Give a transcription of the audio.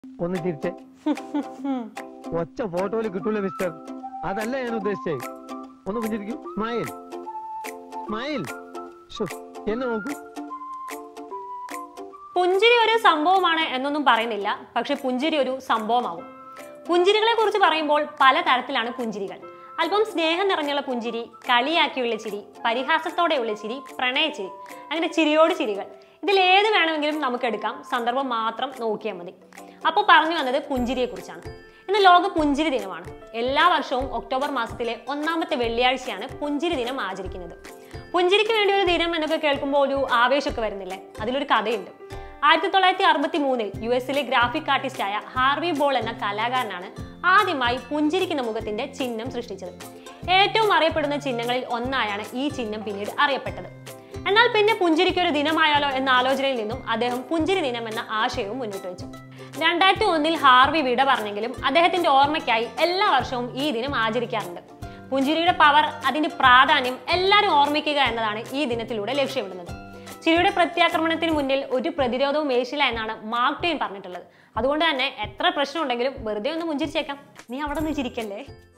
ഒന്ന് ചിരിച്ചേ ഒച്ച ഫോട്ടോയിൽ കിട്ടൂല മിസ്റ്റർ അതല്ല ഞാൻ ഉദ്ദേശിച്ചേ ഒന്ന് പുഞ്ചിരിക്കൂ സ്മൈൽ സ്മൈൽ ശ്ശോ, എന്നെ നോക്കൂ പുഞ്ചിരി ഒരു സംഭവമാണ് എന്നൊന്നും പറയുന്നില്ല പക്ഷെ പുഞ്ചിരി ഒരു സംഭവമാവും പുഞ്ചിരികളെ കുറിച്ച് പറയുമ്പോൾ പല തരത്തിലാണ് പുഞ്ചിരികൾ അല്പം സ്നേഹം നിറഞ്ഞുള്ള പുഞ്ചിരി കളിയാക്കിയുള്ള ചിരി പരിഹാസത്തോടെയുള്ള ചിരി പ്രണയച്ചിരി അങ്ങനെ ചിരിയോട് ചിരികൾ ഇതിൽ ഏത് വേണമെങ്കിലും നമുക്ക് എടുക്കാം സന്ദർഭം മാത്രം നോക്കിയാൽ മതി അപ്പോൾ പറഞ്ഞു വന്നത് പുഞ്ചിരിയെ കുറിച്ചാണ് ഇന്ന് ലോക പുഞ്ചിരി ദിനമാണ് എല്ലാ വർഷവും ഒക്ടോബർ മാസത്തിലെ ഒന്നാമത്തെ വെള്ളിയാഴ്ചയാണ് പുഞ്ചിരി ദിനം ആചരിക്കുന്നത് പുഞ്ചിരിക്ക് വേണ്ടി ഒരു ദിനം എന്നൊക്കെ കേൾക്കുമ്പോൾ ഒരു ആവേശമൊക്കെ വരുന്നില്ലേ അതിലൊരു കഥയുണ്ട് ആയിരത്തി തൊള്ളായിരത്തി അറുപത്തി മൂന്നിൽ യു എസിലെ ഗ്രാഫിക് ആർട്ടിസ്റ്റായ ഹാർവി ബോൾ എന്ന കലാകാരനാണ് ആദ്യമായി പുഞ്ചിരിക്കുന്ന മുഖത്തിന്റെ ചിഹ്നം സൃഷ്ടിച്ചത് ഏറ്റവും അറിയപ്പെടുന്ന ചിഹ്നങ്ങളിൽ ഒന്നായാണ് ഈ ചിഹ്നം പിന്നീട് അറിയപ്പെട്ടത് എന്നാൽ പിന്നെ പുഞ്ചിരിക്ക് ഒരു ദിനമായാലോ എന്ന ആലോചനയിൽ നിന്നും അദ്ദേഹം പുഞ്ചിരി ദിനം എന്ന ആശയവും മുന്നോട്ട് വെച്ചു രണ്ടായിരത്തി ഒന്നിൽ ഹാർവി വിട പറഞ്ഞെങ്കിലും അദ്ദേഹത്തിന്റെ ഓർമ്മയ്ക്കായി എല്ലാ വർഷവും ഈ ദിനം ആചരിക്കാറുണ്ട് പുഞ്ചിരിയുടെ പവർ അതിന്റെ പ്രാധാന്യം എല്ലാവരും ഓർമ്മിക്കുക എന്നതാണ് ഈ ദിനത്തിലൂടെ ലക്ഷ്യമിടുന്നത് ചിരിയുടെ പ്രത്യാക്രമണത്തിന് മുന്നിൽ ഒരു പ്രതിരോധവും ഏശില്ല എന്നാണ് മാർക്ക് ട്വെയിൻ പറഞ്ഞിട്ടുള്ളത് അതുകൊണ്ട് തന്നെ എത്ര പ്രശ്നം ഉണ്ടെങ്കിലും വെറുതെ ഒന്ന് പുഞ്ചിരിച്ചേക്കാം നീ അവിടെ നിന്ന് ചിരിക്കല്ലേ